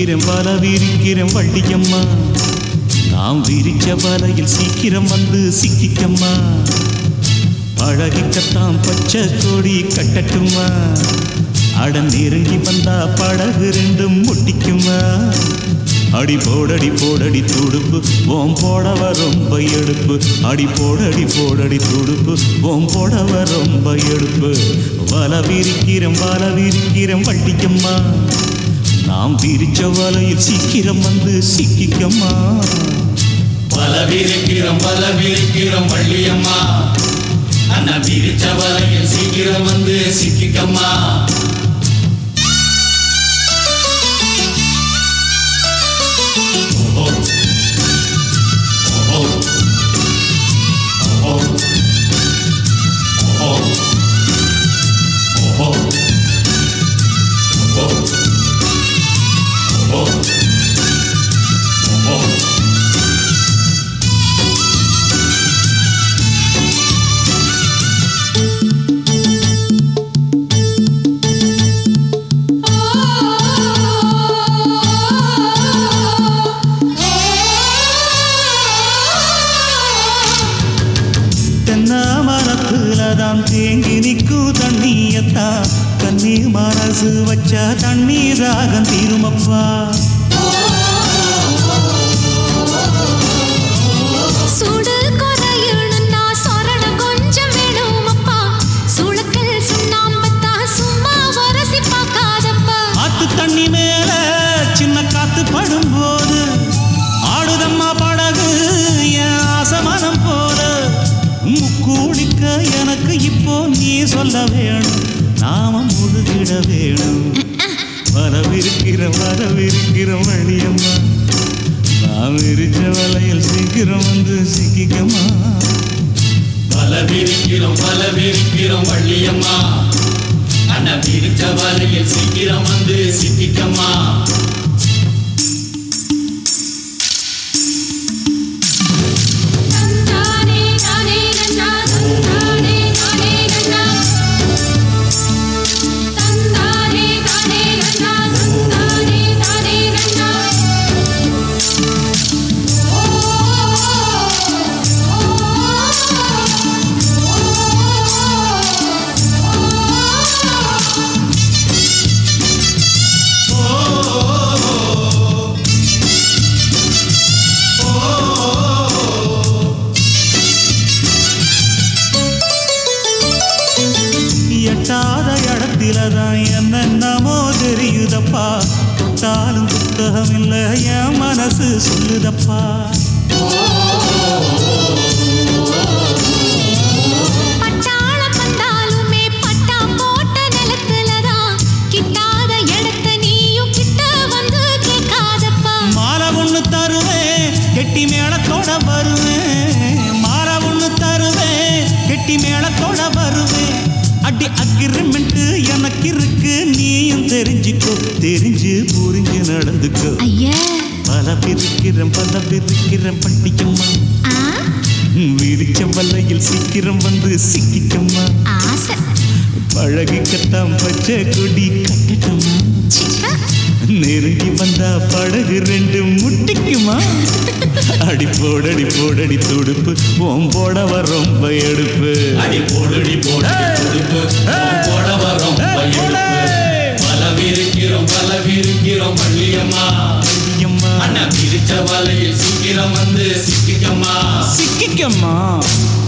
விரிக்கிறேன் வல விரிக்கிறேன் வள்ளியம்மா நாம் விரிச்ச வலையில் சீக்கிரம் வந்து சிக்கிக்கம்மா பழகிக்கத்தான் பச்சை கொடி கட்டட்டுமா அட நெருங்கி வந்தா படகு ரெண்டும் முட்டிக்குமா அடி போடடி போடடி துடுப்பு ஓம் போடவ ரொம்ப எடுப்பு அடி போடடி போடடி துடுப்பு ஓம் போடவ ரொம்ப எடுப்பு வல விரிக்கிறேன் வல விரிக்கிறேன் வள்ளிக்கம்மா நாம் விரிச்ச வலையில் சீக்கிரம் வந்து சிக்கிக்கம்மா பல விரிக்கிறோம் பல விரிக்கிறோம் வள்ளியம்மா அண்ணா விரிச்ச வலையில் சீக்கிரம் வந்து சிக்கிக்கம்மா ஓஹோ. ஓஹோ. ஓஹோ. ஓஹோ. ஓஹோ. ஓஹோ. ஓஹோ. ஓஹோ. தென்ன மரத்துல தான் தேங்கி நிற்கும் தண்ணியத்தா கண்ணி மனசு வச்சா தண்ணீர் ராகம் தீருமப்பா சுடு குறையணும்னா சொரண கொஞ்சம் வேணுமப்பா சுளுக்கல் சுண்ணாம்பத்தா சும்மா வரசி பார்க்காதப்பா ஆத்து தண்ணி மேல சின்ன காத்து படும்போது ஆடுதம்மா படகு என் ஆசமனம் போல முக்கூடிக்க எனக்கு இப்போ நீ சொல்ல வேணும் நாம முழுகிட வேணும் வரவிருக்கிற வரவிருக்கிற வழியம்மா நாம் விரிச்ச வலையில் சீக்கிரம் வந்து சிக்கிக்கம்மா பல விரிக்கிறோம் பல விரிக்கிறோம் வள்ளியம்மா அண்ணா விரிச்ச வலையில் சீக்கிரம் வந்து சிக்கிக்கம்மா தந்தானே தானே நன்னா தந்தானே தானே நன்னா தந்தானே தானே நன்னா தந்தானே தானே நன்னா ஓ ஓ எட்டாத இடத்தில தான் என்னென்னமோ தெரியுதப்பா தொட்டாலும் புத்தகம் இல்ல என் மனசு சொல்லுதப்பா பட்டாளம் வந்தாலுமே பட்டா போட்ட நிலத்துலதான் கிட்டாத இடத்த நீயும் கிட்ட வந்து கேட்காதப்பா மாலை ஒண்ணு தருவேன் கெட்டி மேளத்தோட வருவேன் மாலை ஒண்ணு தருவேன் கெட்டி மேளத்தோட வருவேன் அடி அக்ரிமெண்ட் எனக்கு இருக்கு நீயும் தெரிஞ்சுக்கோ தெரிஞ்சு புரிஞ்சு நடந்துக்கோ ஐயா பல பிரிக்கிறேன் பல பிரிக்கிறேன் பட்டிக்கம்மா ஆ விரிச்ச வல்லையில் சீக்கிரம் வந்து சிக்கிக்கம்மா ஆசை பழகிக்கத்தான் பச்சை கொடி கட்டட்டுமா சிப்பா நெருங்கி வந்தா படகு ரெண்டு முட்டிக்குமா அடி போடடி போடடி துடுப்பு ஓம் போடவ ரொம்ப எடுப்பு அடி போடுடி போடுடி துடுப்பு உன் போடவ ரொம்ப எடுப்பு பல விரிக்கிறோம் பல விரிக்கிறோம் வள்ளியம்மா ஐயம்மா, அண்ணா விரிச்ச வலையில் சீக்கிரம் வந்து சிக்கிக்கம்மா சிக்கிக்கம்மா